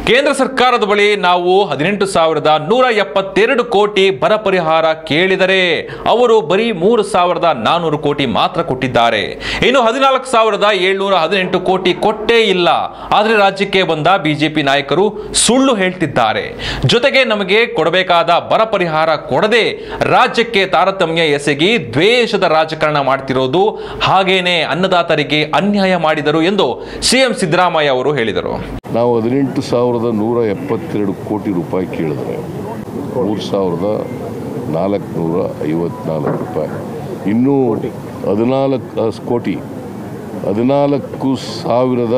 ಕೇಂದ್ರ ಸರ್ಕಾರದ ಬಳಿ ನಾವು ಹದಿನೆಂಟು ಸಾವಿರದ ನೂರ ಎಪ್ಪತ್ತೆರಡು ಕೋಟಿ ಬರ ಪರಿಹಾರ ಕೇಳಿದರೆ ಅವರು ಬರೀ ಮೂರು ಸಾವಿರದ ನಾನೂರು ಕೋಟಿ ಮಾತ್ರ ಕೊಟ್ಟಿದ್ದಾರೆ ಇನ್ನು ಹದಿನಾಲ್ಕು ಸಾವಿರದ ಏಳ್ನೂರ ಹದಿನೆಂಟು ಕೋಟಿ ಕೊಟ್ಟೇ ಇಲ್ಲ ಆದರೆ ರಾಜ್ಯಕ್ಕೆ ಬಂದ ಬಿಜೆಪಿ ನಾಯಕರು ಸುಳ್ಳು ಹೇಳ್ತಿದ್ದಾರೆ ಜೊತೆಗೆ ನಮಗೆ ಕೊಡಬೇಕಾದ ಬರ ಪರಿಹಾರ ಕೊಡದೆ ರಾಜ್ಯಕ್ಕೆ ತಾರತಮ್ಯ ಎಸಗಿ ದ್ವೇಷದ ರಾಜಕಾರಣ ಮಾಡ್ತಿರೋದು ಹಾಗೇನೆ ಅನ್ನದಾತರಿಗೆ ಅನ್ಯಾಯ ಮಾಡಿದರು ಎಂದು ಸಿಎಂ ಸಿದ್ದರಾಮಯ್ಯ ಅವರು ಹೇಳಿದರು ನಾವು ಹದಿನೆಂಟು ಸಾವಿರದ ನೂರ ಎಪ್ಪತ್ತೆರಡು ಕೋಟಿ ರೂಪಾಯಿ ಕೇಳಿದ್ರೆ ಮೂರು ಸಾವಿರದ ನಾಲ್ಕುನೂರ ಐವತ್ನಾಲ್ಕು ರೂಪಾಯಿ ಇನ್ನೂ ಹದಿನಾಲ್ಕು ಕೋಟಿ ಹದಿನಾಲ್ಕು ಸಾವಿರದ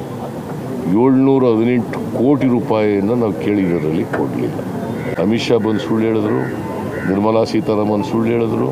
ಏಳ್ನೂರ ಹದಿನೆಂಟು ಕೋಟಿ ರೂಪಾಯಿಯನ್ನು ನಾವು ಕೇಳಿರೋದ್ರಲ್ಲಿ ಕೊಡಲಿಲ್ಲ ಅಮಿತ್ ಶಾ ಬಂದು ಸುಳ್ಳು ಹೇಳಿದ್ರು ನಿರ್ಮಲಾ ಸೀತಾರಾಮನ್ ಸುಳ್ಳು ಹೇಳಿದ್ರು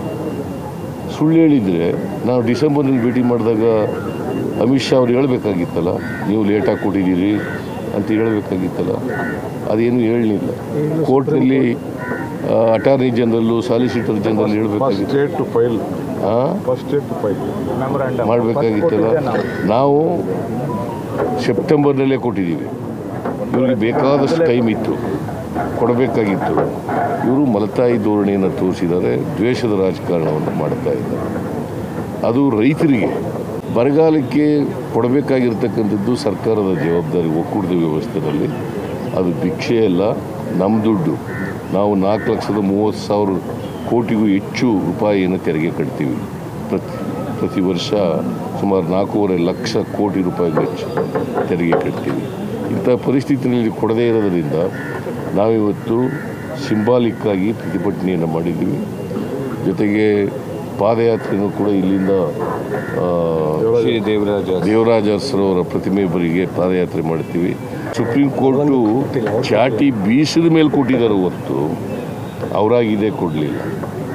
ಸುಳ್ಳು ಹೇಳಿದರೆ ನಾವು ಡಿಸೆಂಬರ್ನಲ್ಲಿ ಭೇಟಿ ಮಾಡಿದಾಗ ಅಮಿತ್ ಶಾ ಅವ್ರು ಹೇಳಬೇಕಾಗಿತ್ತಲ್ಲ ನೀವು ಲೇಟಾಗಿ ಕೊಟ್ಟಿದ್ದೀರಿ ಅಂತ ಹೇಳಬೇಕಾಗಿತ್ತಲ್ಲ ಅದೇನು ಹೇಳಲಿಲ್ಲ ಕೋರ್ಟ್ನಲ್ಲಿ ಅಟಾರ್ನಿ ಜನರಲ್ಲು ಸಾಲಿಸಿಟರ್ ಜನರಲ್ ಫಸ್ಟ್ ಹೇಳಬೇಕಾಗಿತ್ತು ಡೇಟ್ ಟು ಫೈಲ್ ಹಾಂ ಫಸ್ಟ್ ಡೇಟ್ ಟು ಫೈಲ್ ಮಾಡಬೇಕಾಗಿತ್ತಲ್ಲ ನಾವು ಸೆಪ್ಟೆಂಬರ್ನಲ್ಲೇ ಕೊಟ್ಟಿದ್ದೀವಿ ಇವ್ರಿಗೆ ಬೇಕಾದಷ್ಟು ಟೈಮ್ ಇತ್ತು ಕೊಡಬೇಕಾಗಿತ್ತು ಇವರು ಮಲತಾಯಿ ಧೋರಣೆಯನ್ನು ತೋರಿಸಿದ್ದಾರೆ ದ್ವೇಷದ ರಾಜಕಾರಣವನ್ನು ಮಾಡ್ತಾ ಇದ್ದಾರೆ ಅದು ರೈತರಿಗೆ ಬರಗಾಲಕ್ಕೆ ಕೊಡಬೇಕಾಗಿರ್ತಕ್ಕಂಥದ್ದು ಸರ್ಕಾರದ ಜವಾಬ್ದಾರಿ ಒಕ್ಕೂಟದ ವ್ಯವಸ್ಥೆಯಲ್ಲಿ ಅದು ಭಿಕ್ಷೆ ಅಲ್ಲ ನಮ್ಮ ದುಡ್ಡು ನಾವು ನಾಲ್ಕು ಲಕ್ಷದ ಮೂವತ್ತು ಸಾವಿರ ಕೋಟಿಗೂ ಹೆಚ್ಚು ರೂಪಾಯಿಯನ್ನು ತೆರಿಗೆ ಕಟ್ತೀವಿ ಪ್ರತಿ ಪ್ರತಿ ವರ್ಷ ಸುಮಾರು ನಾಲ್ಕೂವರೆ ಲಕ್ಷ ಕೋಟಿ ರೂಪಾಯಿ ಹೆಚ್ಚು ತೆರಿಗೆ ಕಟ್ತೀವಿ ಇಂಥ ಪರಿಸ್ಥಿತಿಯಲ್ಲಿ ಕೊಡದೇ ಇರೋದರಿಂದ ನಾವಿವತ್ತು ಸಿಂಬಾಲಿಕ್ಕಾಗಿ ಪ್ರತಿಭಟನೆಯನ್ನು ಮಾಡಿದ್ದೀವಿ ಜೊತೆಗೆ ಪಾದಯಾತ್ರೆಯೂ ಕೂಡ ಇಲ್ಲಿಂದ ಆ, ದೇವರಾಜ ದೇವರಾಜ ಅರಸರವರ ಪ್ರತಿಮೆ ಬರಿಗೆ ಪಾದಯಾತ್ರೆ ಮಾಡ್ತೀವಿ ಸುಪ್ರೀಂ ಕೋರ್ಟು ಚಾಟಿ ಬೀಸದ ಮೇಲೆ ಕೊಟ್ಟಿದ್ದಾರೆ ಹೊತ್ತು ಅವರಾಗಿದೆ ಕೊಡಲಿಲ್ಲ